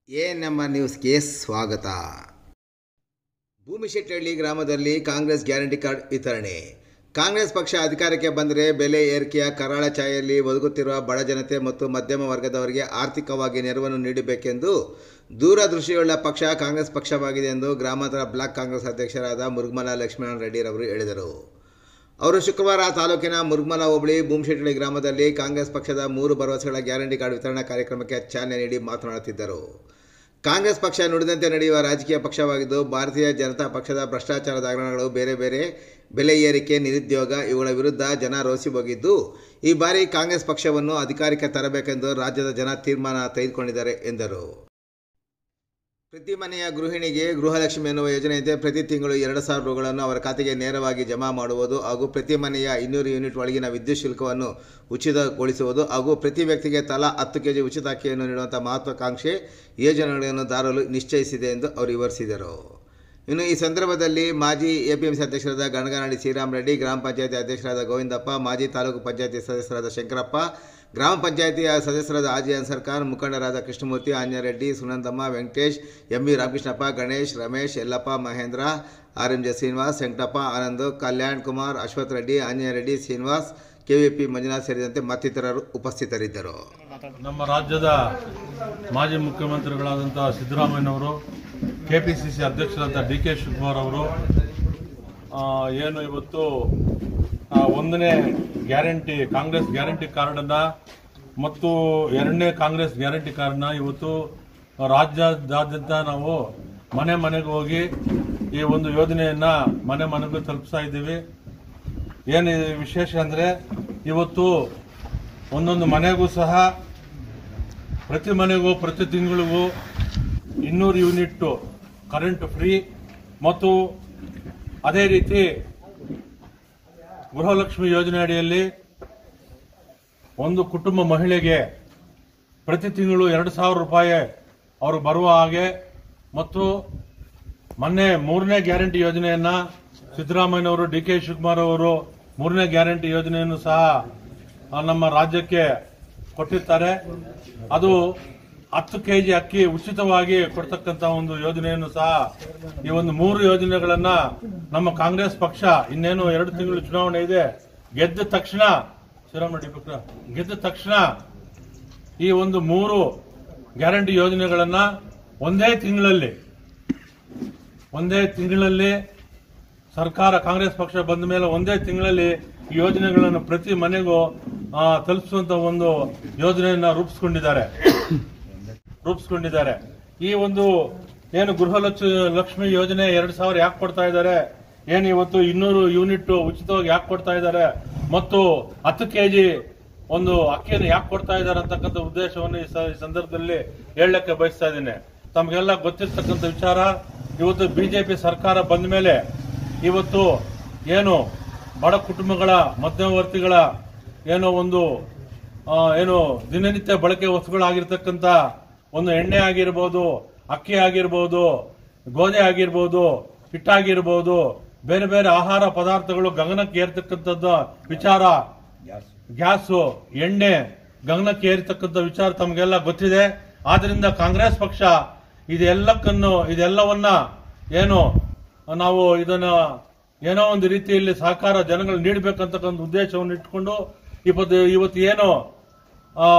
ANM ನ್ಯೂಸ್ಗೆ ಸ್ವಾಗತ ಭೂಮಿಶೆಟ್ಟಹಳ್ಳಿ ಗ್ರಾಮದಲ್ಲಿ ಕಾಂಗ್ರೆಸ್ ಗ್ಯಾರಂಟಿ ಕಾರ್ಡ್ ವಿತರಣೆ ಕಾಂಗ್ರೆಸ್ ಪಕ್ಷ ಅಧಿಕಾರಕ್ಕೆ ಬಂದರೆ ಬೆಲೆ ಏರಿಕೆಯ ಕರಾಳ ಛಾಯೆಯಲ್ಲಿ ಬದುಕುತ್ತಿರುವ ಬಡ ಜನತೆ ಮತ್ತು ಮಧ್ಯಮ ವರ್ಗದವರಿಗೆ ಆರ್ಥಿಕವಾಗಿ ನೆರವನ್ನು ನೀಡಬೇಕೆಂದು ದೂರದೃಷ್ಟಿಯುಳ್ಳ ಪಕ್ಷ ಕಾಂಗ್ರೆಸ್ ಪಕ್ಷವಾಗಿದೆ ಎಂದು ಗ್ರಾಮಾಂತರ ಬ್ಲಾಕ್ ಕಾಂಗ್ರೆಸ್ ಅಧ್ಯಕ್ಷರಾದ ಮುರುಗಮಲ ಲಕ್ಷ್ಮಣ ರೆಡ್ಡಿರವರು ಹೇಳಿದರು ಅವರು ಶುಕ್ರವಾರ ತಾಲೂಕಿನ ಮುರುಗಮಲ ಹೋಬಳಿ ಭೂಮಿಶೆಟ್ಟಳ್ಳಿ ಗ್ರಾಮದಲ್ಲಿ ಕಾಂಗ್ರೆಸ್ ಪಕ್ಷದ ಮೂರು ಭರವಸೆಗಳ ಗ್ಯಾರಂಟಿ ಕಾರ್ಡ್ ವಿತರಣಾ ಕಾರ್ಯಕ್ರಮಕ್ಕೆ ಚಾಲನೆ ನೀಡಿ ಮಾತನಾಡುತ್ತಿದ್ದರು ಕಾಂಗ್ರೆಸ್ ಪಕ್ಷ ನುಡಿದಂತೆ ನಡೆಯುವ ರಾಜಕೀಯ ಪಕ್ಷವಾಗಿದ್ದು ಭಾರತೀಯ ಜನತಾ ಪಕ್ಷದ ಭ್ರಷ್ಟಾಚಾರದ ಹಗರಣಗಳು ಬೇರೆ ಬೇರೆ ಬೆಲೆ ಏರಿಕೆ ನಿರುದ್ಯೋಗ ಇವುಗಳ ವಿರುದ್ಧ ಜನ ರೋಸಿ ಹೋಗಿದ್ದು ಈ ಬಾರಿ ಕಾಂಗ್ರೆಸ್ ಪಕ್ಷವನ್ನು ಅಧಿಕಾರಕ್ಕೆ ತರಬೇಕೆಂದು ರಾಜ್ಯದ ಜನ ತೀರ್ಮಾನ ತೆಗೆದುಕೊಂಡಿದ್ದಾರೆ ಎಂದರು ಪ್ರತಿ ಮನೆಯ ಗೃಹಿಣಿಗೆ ಗೃಹಲಕ್ಷ್ಮಿ ಎನ್ನುವ ಯೋಜನೆಯಂತೆ ಪ್ರತಿ ತಿಂಗಳು ಎರಡು ಸಾವಿರ ರೂಗಳನ್ನು ಅವರ ಖಾತೆಗೆ ನೇರವಾಗಿ ಜಮಾ ಮಾಡುವುದು ಹಾಗೂ ಪ್ರತಿ ಮನೆಯ ಇನ್ನೂರು ಯೂನಿಟ್ ಒಳಗಿನ ವಿದ್ಯುತ್ ಶುಲ್ಕವನ್ನು ಉಚಿತಗೊಳಿಸುವುದು ಹಾಗೂ ಪ್ರತಿ ವ್ಯಕ್ತಿಗೆ ತಲಾ ಹತ್ತು ಕೆಜಿ ಉಚಿತ ಅಕ್ಕಿಯನ್ನು ನೀಡುವಂಥ ಮಹತ್ವಾಕಾಂಕ್ಷೆ ಯೋಜನೆಗಳನ್ನು ದಾರಲು ನಿಶ್ಚಯಿಸಿದೆ ಎಂದು ಅವರು ವಿವರಿಸಿದರು ಇನ್ನು ಈ ಸಂದರ್ಭದಲ್ಲಿ ಮಾಜಿ ಎಪಿಎಂಸಿ ಅಧ್ಯಕ್ಷರಾದ ಗಣಗನಾಡಿ ಶ್ರೀರಾಮ್ ರೆಡ್ಡಿ ಗ್ರಾಮ ಪಂಚಾಯತಿ ಅಧ್ಯಕ್ಷರಾದ ಗೋವಿಂದಪ್ಪ ಮಾಜಿ ತಾಲೂಕು ಪಂಚಾಯತಿ ಸದಸ್ಯರಾದ ಶಂಕರಪ್ಪ ಗ್ರಾಮ ಪಂಚಾಯತಿಯ ಸದಸ್ಯರಾದ ಆಜಿ ಅನ್ಸರ್ಕಾರ್ ಮುಖಂಡರಾದ Krishnamurthy Anjareddy Sunandamma Venkatesh M V Ramakrishnappa Ganesh Ramesh Yallappa Mahendra R M J Srinivas Venkatappa Anand Kalyan Kumar Ashwath Reddy Anjaneya Reddy Srinivas KVP Manjunath ಸೇರಿದಂತೆ ಮತ್ತಿತರರು ಉಪಸ್ಥಿತರಿದ್ದರು ನಮ್ಮ ರಾಜ್ಯದ ಮಾಜಿ ಮುಖ್ಯಮಂತ್ರಿಗಳಾದಂಥ ಸಿದ್ದರಾಮಯ್ಯನವರು ಕೆ ಪಿ ಸಿ ಸಿ ಅಧ್ಯಕ್ಷರಾದ ಡಿ ಕೆ ಶಿವಕುಮಾರ್ ಅವರು ಆ, ಏನು ಇವತ್ತು ಆ, ಒಂದನೇ ಗ್ಯಾರಂಟಿ ಕಾಂಗ್ರೆಸ್ ಗ್ಯಾರಂಟಿ ಕಾರ್ಡನ್ನ ಮತ್ತು ಎರಡನೇ ಕಾಂಗ್ರೆಸ್ ಗ್ಯಾರಂಟಿ ಕಾರ್ಡ್ನ ಇವತ್ತು ರಾಜ್ಯದಾದ್ಯಂತ ನಾವು ಮನೆ ಮನೆಗೆ ಹೋಗಿ ಈ ಒಂದು ಯೋಜನೆಯನ್ನ ಮನೆ ಮನೆಗೂ ತಲುಪಿಸ್ತಾ ಇದ್ದೀವಿ ಏನು ವಿಶೇಷ ಅಂದ್ರೆ ಇವತ್ತು ಒಂದೊಂದು ಮನೆಗೂ ಸಹ ಪ್ರತಿ ಮನೆಗೂ ಪ್ರತಿ ತಿಂಗಳಿಗೂ ಇನ್ನೂರು ಯೂನಿಟ್ ಕರೆಂಟ್ ಫ್ರೀ ಮತ್ತು ಅದೇ ರೀತಿ ಗೃಹಲಕ್ಷ್ಮಿ ಯೋಜನೆ ಅಡಿಯಲ್ಲಿ ಒಂದು ಕುಟುಂಬ ಮಹಿಳೆಗೆ ಪ್ರತಿ ತಿಂಗಳು ಎರಡು ಸಾವಿರ ರೂಪಾಯಿ ಅವರು ಬರುವ ಹಾಗೆ ಮತ್ತು ಮೊನ್ನೆ ಮೂರನೇ ಗ್ಯಾರಂಟಿ ಯೋಜನೆಯನ್ನ ಸಿದ್ದರಾಮಯ್ಯನವರು ಡಿ ಕೆ ಶಿವಕುಮಾರ್ ಅವರು ಮೂರನೇ ಗ್ಯಾರಂಟಿ ಯೋಜನೆಯನ್ನು ಸಹ ಆ, ನಮ್ಮ ರಾಜ್ಯಕ್ಕೆ ಕೊಟ್ಟಿರ್ತಾರೆ ಅದು ಹತ್ತು ಕೆಜಿ ಅಕ್ಕಿ ಉಚಿತವಾಗಿ ಕೊಡ್ತಕ್ಕಂತ ಒಂದು ಯೋಜನೆಯನ್ನು ಸಹ ಈ ಒಂದು ಮೂರು ಯೋಜನೆಗಳನ್ನ ನಮ್ಮ ಕಾಂಗ್ರೆಸ್ ಪಕ್ಷ ಇನ್ನೇನು ಎರಡು ತಿಂಗಳು ಚುನಾವಣೆ ಇದೆ ಗೆದ್ದ ತಕ್ಷಣ ಶ್ರೀರಾಮ್ ರೆಡ್ಡಿ ಪುತ್ರ ಗೆದ್ದ ತಕ್ಷಣ ಈ ಒಂದು ಮೂರು ಗ್ಯಾರಂಟಿ ಯೋಜನೆಗಳನ್ನ ಒಂದೇ ತಿಂಗಳಲ್ಲಿ ಒಂದೇ ತಿಂಗಳಲ್ಲಿ ಸರ್ಕಾರ ಕಾಂಗ್ರೆಸ್ ಪಕ್ಷ ಬಂದ ಮೇಲೆ ಒಂದೇ ತಿಂಗಳಲ್ಲಿ ಈ ಯೋಜನೆಗಳನ್ನು ಪ್ರತಿ ಮನೆಗೂ ಆ, ತಲುಪಿಸುವಂತ ಒಂದು ಯೋಜನೆಯನ್ನ ರೂಪಿಸ್ಕೊಂಡಿದ್ದಾರೆ ರೂಪಿಸ್ಕೊಂಡಿದ್ದಾರೆ ಈ ಒಂದು ಏನು ಗೃಹಲಕ್ಷ ಲಕ್ಷ್ಮಿ ಯೋಜನೆ ಎರಡ್ ಸಾವಿರ ಯಾಕೆ ಕೊಡ್ತಾ ಇದ್ದಾರೆ ಏನು ಇವತ್ತು ಇನ್ನೂರು ಯೂನಿಟ್ ಉಚಿತವಾಗಿ ಯಾಕೆ ಕೊಡ್ತಾ ಇದ್ದಾರೆ ಮತ್ತು ಹತ್ತು ಕೆಜಿ ಒಂದು ಅಕ್ಕಿಯನ್ನು ಯಾಕೆ ಕೊಡ್ತಾ ಇದ್ದಾರೆ ಅಂತಕ್ಕಂಥ ಉದ್ದೇಶವನ್ನು ಈ ಸ- ಈ ಸಂದರ್ಭದಲ್ಲಿ ಹೇಳಲಿಕ್ಕೆ ಬಯಸ್ತಾ ಇದ್ದೇನೆ ತಮಗೆಲ್ಲ ಗೊತ್ತಿರ್ತಕ್ಕಂಥ ವಿಚಾರ ಇವತ್ತು ಬಿಜೆಪಿ ಸರ್ಕಾರ ಬಂದ ಮೇಲೆ ಇವತ್ತು ಏನು ಬಡ ಕುಟುಂಬಗಳ ಮಧ್ಯವರ್ತಿಗಳ ಏನೋ ಒಂದು ಆ, ಏನು ದಿನನಿತ್ಯ ಬಳಕೆ ವಸ್ತುಗಳಾಗಿರ್ತಕ್ಕಂಥ ಒಂದು ಎಣ್ಣೆ ಆಗಿರ್ಬೋದು ಅಕ್ಕಿ ಆಗಿರ್ಬೋದು ಗೋಧಿ ಆಗಿರ್ಬೋದು ಹಿಟ್ಟಾಗಿರ್ಬೋದು ಬೇರೆ ಬೇರೆ ಆಹಾರ ಪದಾರ್ಥಗಳು ಗಗನಕ್ಕೆ ಏರ್ತಕ್ಕಂಥದ್ದು ವಿಚಾರ ಗ್ಯಾಸು ಎಣ್ಣೆ ಗಗನಕ್ಕೆ ಏರ್ತಕ್ಕಂಥ ವಿಚಾರ ತಮಗೆಲ್ಲ ಗೊತ್ತಿದೆ ಆದ್ರಿಂದ ಕಾಂಗ್ರೆಸ್ ಪಕ್ಷ ಇದೆಲ್ಲಕ್ಕನ್ನು ಇದೆಲ್ಲವನ್ನ ಏನು ನಾವು ಇದನ್ನ ಏನೋ ಒಂದು ರೀತಿಯಲ್ಲಿ ಸಹಕಾರ ಜನಗಳು ನೀಡಬೇಕಂತಕ್ಕಂಥ ಉದ್ದೇಶವನ್ನು ಇಟ್ಕೊಂಡು ಇವತ್ತು ಇವತ್ತು ಏನು ಆ,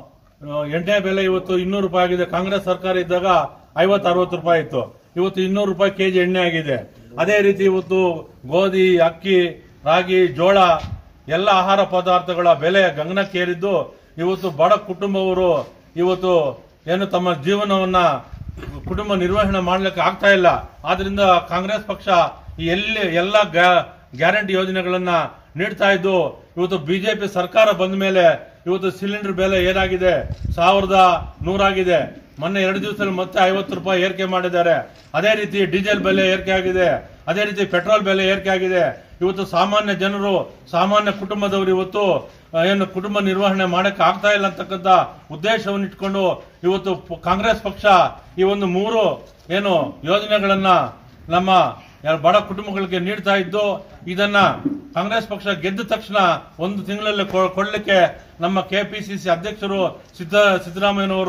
ಎಣ್ಣೆ ಬೆಲೆ ಇವತ್ತು ಇನ್ನೂರು ರೂಪಾಯಿ ಆಗಿದೆ ಕಾಂಗ್ರೆಸ್ ಸರ್ಕಾರ ಇದ್ದಾಗ ಐವತ್ತು ಅರವತ್ತು ರೂಪಾಯಿ ಇತ್ತು ಇವತ್ತು ಇನ್ನೂರು ರೂಪಾಯಿ ಕೆಜಿ ಎಣ್ಣೆ ಆಗಿದೆ ಅದೇ ರೀತಿ ಇವತ್ತು ಗೋಧಿ ಅಕ್ಕಿ ರಾಗಿ ಜೋಳ ಎಲ್ಲ ಆಹಾರ ಪದಾರ್ಥಗಳ ಬೆಲೆ ಗಗನಕ್ಕೇರಿದ್ದು ಇವತ್ತು ಬಡ ಕುಟುಂಬವರು ಇವತ್ತು ಏನು ತಮ್ಮ ಜೀವನವನ್ನ ಕುಟುಂಬ ನಿರ್ವಹಣೆ ಮಾಡ್ಲಿಕ್ಕೆ ಆಗ್ತಾ ಇಲ್ಲ ಆದ್ರಿಂದ ಕಾಂಗ್ರೆಸ್ ಪಕ್ಷ ಈ ಎಲ್ಲಿ ಎಲ್ಲ ಗ್ಯಾರಂಟಿ ಯೋಜನೆಗಳನ್ನ ನೀಡ್ತಾ ಇದ್ದು ಇವತ್ತು ಬಿಜೆಪಿ ಸರ್ಕಾರ ಬಂದ ಮೇಲೆ ಇವತ್ತು ಸಿಲಿಂಡರ್ ಬೆಲೆ ಏನಾಗಿದೆ ಸಾವಿರದ ನೂರಾಗಿದೆ ಮೊನ್ನೆ ಎರಡು ದಿವಸದಲ್ಲಿ ಮತ್ತೆ ಐವತ್ತು ರೂಪಾಯಿ ಏರಿಕೆ ಮಾಡಿದ್ದಾರೆ ಅದೇ ರೀತಿ ಡೀಸೆಲ್ ಬೆಲೆ ಏರಿಕೆ ಆಗಿದೆ ಅದೇ ರೀತಿ ಪೆಟ್ರೋಲ್ ಬೆಲೆ ಏರಿಕೆ ಆಗಿದೆ ಇವತ್ತು ಸಾಮಾನ್ಯ ಜನರು ಸಾಮಾನ್ಯ ಕುಟುಂಬದವರು ಇವತ್ತು ಆ, ಏನು ಕುಟುಂಬ ನಿರ್ವಹಣೆ ಮಾಡಕ್ಕೆ ಆಗ್ತಾ ಇಲ್ಲ ಅಂತಕ್ಕಂಥ ಉದ್ದೇಶವನ್ನು ಇಟ್ಕೊಂಡು ಇವತ್ತು ಪ- ಕಾಂಗ್ರೆಸ್ ಪಕ್ಷ ಈ ಒಂದು ಮೂರು ಏನು ಯೋಜನೆಗಳನ್ನ ನಮ್ಮ ಯಾರು ಬಡ ಕುಟುಂಬಗಳಿಗೆ ನೀಡ್ತಾ ಇದ್ದು ಇದನ್ನ ಕಾಂಗ್ರೆಸ್ ಪಕ್ಷ ಗೆದ್ದ ತಕ್ಷಣ ಒಂದು ತಿಂಗಳಲ್ಲಿ ಕೊ- ಕೊಡ್ಲಿಕ್ಕೆ ನಮ್ಮ ಕೆಪಿಸಿಸಿ ಅಧ್ಯಕ್ಷರು ಸಿದ್ದ ಸಿದ್ದರಾಮಯ್ಯನವರು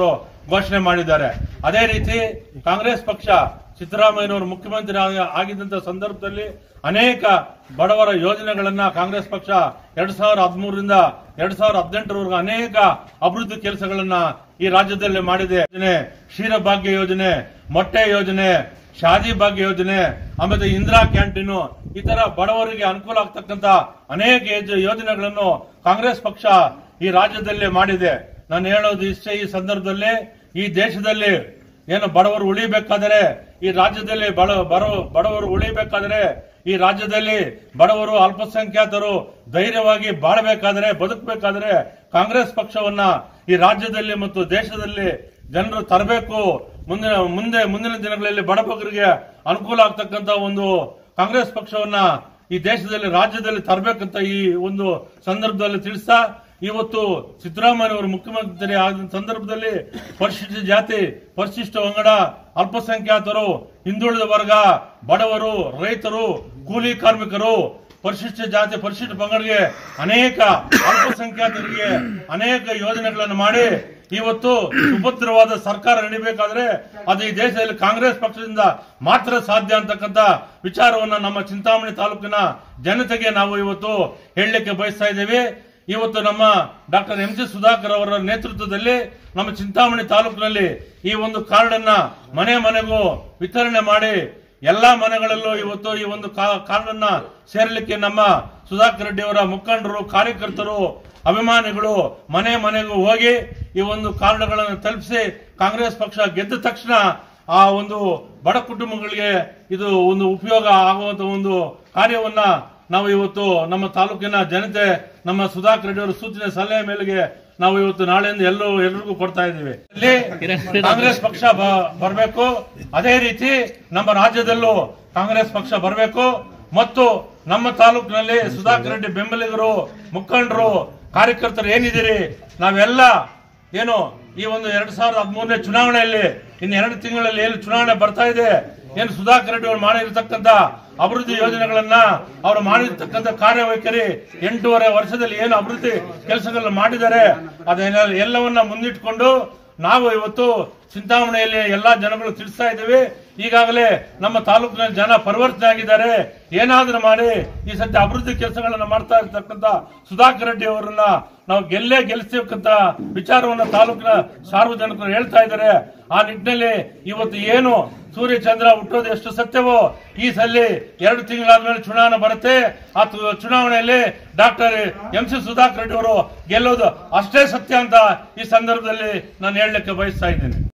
ಘೋಷಣೆ ಮಾಡಿದ್ದಾರೆ ಅದೇ ರೀತಿ ಕಾಂಗ್ರೆಸ್ ಪಕ್ಷ ಸಿದ್ದರಾಮಯ್ಯನವರು ಮುಖ್ಯಮಂತ್ರಿ ಆಗಿ- ಆಗಿದ್ದಂತ ಸಂದರ್ಭದಲ್ಲಿ ಅನೇಕ ಬಡವರ ಯೋಜನೆಗಳನ್ನ ಕಾಂಗ್ರೆಸ್ ಪಕ್ಷ ಎರಡ್ ಸಾವಿರದ ಹದಿಮೂರರಿಂದ ಎರಡ್ ಸಾವಿರದ ಹದಿನೆಂಟರವರೆಗೂ ಅನೇಕ ಅಭಿವೃದ್ಧಿ ಕೆಲಸಗಳನ್ನ ಈ ರಾಜ್ಯದಲ್ಲಿ ಮಾಡಿದೆ ಯೋಜನೆ ಕ್ಷೀರಭಾಗ್ಯ ಯೋಜನೆ ಮೊಟ್ಟೆ ಯೋಜನೆ ಶಾದಿ ಭಾಗ್ಯ ಯೋಜನೆ ಆಮೇಲೆ ಇಂದಿರಾ ಕ್ಯಾಂಟೀನು ಈ ತರ ಬಡವರಿಗೆ ಅನುಕೂಲ ಆಗ್ತಕ್ಕಂತ ಅನೇಕ ಯೋಜ- ಯೋಜನೆಗಳನ್ನು ಕಾಂಗ್ರೆಸ್ ಪಕ್ಷ ಈ ರಾಜ್ಯದಲ್ಲಿ ಮಾಡಿದೆ ನಾನು ಹೇಳೋದು ಇಷ್ಟೇ ಈ ಸಂದರ್ಭದಲ್ಲಿ ಈ ದೇಶದಲ್ಲಿ ಏನು ಬಡವರು ಉಳಿಬೇಕಾದರೆ ಈ ರಾಜ್ಯದಲ್ಲಿ ಬಡ ಬಡ- ಬಡವರು ಉಳಿಬೇಕಾದರೆ ಈ ರಾಜ್ಯದಲ್ಲಿ ಬಡವರು ಅಲ್ಪಸಂಖ್ಯಾತರು ಧೈರ್ಯವಾಗಿ ಬಾಳಬೇಕಾದರೆ ಬದುಕಬೇಕಾದರೆ ಕಾಂಗ್ರೆಸ್ ಪಕ್ಷವನ್ನ ಈ ರಾಜ್ಯದಲ್ಲಿ ಮತ್ತು ದೇಶದಲ್ಲಿ ಜನರು ತರಬೇಕು ಮುಂದಿನ ಮುಂದೆ ಮುಂದಿನ ದಿನಗಳಲ್ಲಿ ಬಡಬಗರಿಗೆ ಅನುಕೂಲ ಆಗ್ತಕ್ಕಂತ ಒಂದು ಕಾಂಗ್ರೆಸ್ ಪಕ್ಷವನ್ನ ಈ ದೇಶದಲ್ಲಿ ರಾಜ್ಯದಲ್ಲಿ ತರಬೇಕಂತ ಈ ಒಂದು ಸಂದರ್ಭದಲ್ಲಿ ತಿಳಿಸ್ತಾ ಇವತ್ತು ಸಿದ್ದರಾಮಯ್ಯ ಮುಖ್ಯಮಂತ್ರಿ ಆದ ಸಂದರ್ಭದಲ್ಲಿ ಪರಿಶಿಷ್ಟ ಜಾತಿ ಪರಿಶಿಷ್ಟ ಪಂಗಡ ಅಲ್ಪಸಂಖ್ಯಾತರು ಹಿಂದುಳಿದ ವರ್ಗ ಬಡವರು ರೈತರು ಕೂಲಿ ಕಾರ್ಮಿಕರು ಪರಿಶಿಷ್ಟ ಜಾತಿ ಪರಿಶಿಷ್ಟ ಪಂಗಡಿಗೆ ಅನೇಕ ಅಲ್ಪಸಂಖ್ಯಾತರಿಗೆ ಅನೇಕ ಯೋಜನೆಗಳನ್ನು ಮಾಡಿ ಇವತ್ತು ಸುಭದ್ರವಾದ ಸರ್ಕಾರ ನಡಿಬೇಕಾದ್ರೆ ಅದು ಈ ದೇಶದಲ್ಲಿ ಕಾಂಗ್ರೆಸ್ ಪಕ್ಷದಿಂದ ಮಾತ್ರ ಸಾಧ್ಯ ಅಂತಕ್ಕಂಥ ವಿಚಾರವನ್ನ ನಮ್ಮ ಚಿಂತಾಮಣಿ ತಾಲೂಕಿನ ಜನತೆಗೆ ನಾವು ಇವತ್ತು ಹೇಳಲಿಕ್ಕೆ ಬಯಸ್ತಾ ಇದ್ದೇವೆ ಇವತ್ತು ನಮ್ಮ ಡಾಕ್ಟರ್ ಎಂ ಜಿ ಸುಧಾಕರ್ ಅವರ ನೇತೃತ್ವದಲ್ಲಿ ನಮ್ಮ ಚಿಂತಾಮಣಿ ತಾಲೂಕಿನಲ್ಲಿ ಈ ಒಂದು ಕಾರ್ಡ್ ಅನ್ನ ಮನೆ ಮನೆಗೂ ವಿತರಣೆ ಮಾಡಿ ಎಲ್ಲಾ ಮನೆಗಳಲ್ಲೂ ಇವತ್ತು ಈ ಒಂದು ಕಾ- ಕಾರ್ಡ್ ಅನ್ನ ಸೇರಲಿಕ್ಕೆ ನಮ್ಮ ಸುಧಾಕರ್ ರೆಡ್ಡಿ ಅವರ ಮುಖಂಡರು ಕಾರ್ಯಕರ್ತರು ಅಭಿಮಾನಿಗಳು ಮನೆ ಮನೆಗೂ ಹೋಗಿ ಈ ಒಂದು ಕಾರ್ಡ್ಗಳನ್ನು ತಲುಪಿಸಿ ಕಾಂಗ್ರೆಸ್ ಪಕ್ಷ ಗೆದ್ದ ತಕ್ಷಣ ಆ ಒಂದು ಬಡ ಕುಟುಂಬಗಳಿಗೆ ಇದು ಒಂದು ಉಪಯೋಗ ಆಗುವಂತ ಒಂದು ಕಾರ್ಯವನ್ನ ನಾವು ಇವತ್ತು ನಮ್ಮ ತಾಲೂಕಿನ ಜನತೆ ನಮ್ಮ ಸುಧಾಕರ್ ರೆಡ್ಡಿ ಅವರ ಸೂಚನೆ ಸಲಹೆ ಮೇಲೆಗೆ ನಾವು ಇವತ್ತು ನಾಳೆಯಿಂದ ಎಲ್ಲರೂ ಎಲ್ರಿಗೂ ಕೊಡ್ತಾ ಇದ್ದೀವಿ ಇಲ್ಲಿ ಕಾಂಗ್ರೆಸ್ ಪಕ್ಷ ಬ- ಬರಬೇಕು ಅದೇ ರೀತಿ ನಮ್ಮ ರಾಜ್ಯದಲ್ಲೂ ಕಾಂಗ್ರೆಸ್ ಪಕ್ಷ ಬರಬೇಕು ಮತ್ತು ನಮ್ಮ ತಾಲೂಕಿನಲ್ಲಿ ಸುಧಾಕರ್ ರೆಡ್ಡಿ ಬೆಂಬಲಿಗರು ಮುಖಂಡರು ಕಾರ್ಯಕರ್ತರು ಏನಿದ್ದೀರಿ ನಾವೆಲ್ಲ ಏನು ಈ ಒಂದು ಎರಡ್ ಸಾವಿರದ ಹದಿಮೂರನೇ ಚುನಾವಣೆಯಲ್ಲಿ ಇನ್ನು ಎರಡು ತಿಂಗಳಲ್ಲಿ ಏನು ಚುನಾವಣೆ ಬರ್ತಾ ಇದೆ ಏನು ಸುಧಾಕರ್ ರೆಡ್ಡಿ ಅವರು ಮಾಡಿರ್ತಕ್ಕಂಥ ಅಭಿವೃದ್ಧಿ ಯೋಜನೆಗಳನ್ನ ಅವರು ಮಾಡಿರ್ತಕ್ಕಂಥ ಕಾರ್ಯವೈಖರಿ ಎಂಟೂವರೆ ವರ್ಷದಲ್ಲಿ ಏನು ಅಭಿವೃದ್ಧಿ ಕೆಲಸಗಳನ್ನ ಮಾಡಿದ್ದಾರೆ ಅದನ್ನ ಎಲ್ಲವನ್ನ ಮುಂದಿಟ್ಕೊಂಡು ನಾವು ಇವತ್ತು ಚಿಂತಾಮಣಿಯಲ್ಲಿ ಎಲ್ಲಾ ಜನಗಳು ತಿಳಿಸ್ತಾ ಇದ್ದೀವಿ ಈಗಾಗಲೇ ನಮ್ಮ ತಾಲೂಕಿನಲ್ಲಿ ಜನ ಪರಿವರ್ತನೆ ಆಗಿದ್ದಾರೆ ಏನಾದ್ರೂ ಮಾಡಿ ಈ ಸದ್ಯ ಅಭಿವೃದ್ಧಿ ಕೆಲಸಗಳನ್ನ ಮಾಡ್ತಾ ಇರ್ತಕ್ಕಂಥ ಸುಧಾಕರ್ ರೆಡ್ಡಿ ಅವರನ್ನ ನಾವು ಗೆಲ್ಲೇ ಗೆಲ್ಲಿಸ್ತಕ್ಕಂತ ವಿಚಾರವನ್ನ ತಾಲೂಕಿನ ಸಾರ್ವಜನಿಕರು ಹೇಳ್ತಾ ಇದ್ದಾರೆ ಆ ನಿಟ್ಟಿನಲ್ಲಿ ಇವತ್ತು ಏನು ಸೂರ್ಯ ಚಂದ್ರ ಹುಟ್ಟೋದು ಎಷ್ಟು ಸತ್ಯವೋ ಈ ಸಲ ಎರಡು ತಿಂಗಳಾದ್ಮೇಲೆ ಚುನಾವಣೆ ಬರುತ್ತೆ ಆ ತು- ಚುನಾವಣೆಯಲ್ಲಿ doctor M C Sudhakar Reddy ಅವರು ಗೆಲ್ಲೋದು ಅಷ್ಟೇ ಸತ್ಯ ಅಂತ ಈ ಸಂದರ್ಭದಲ್ಲಿ ನಾನು ಹೇಳಲಿಕ್ಕೆ ಬಯಸ್ತಾ ಇದ್ದೇನೆ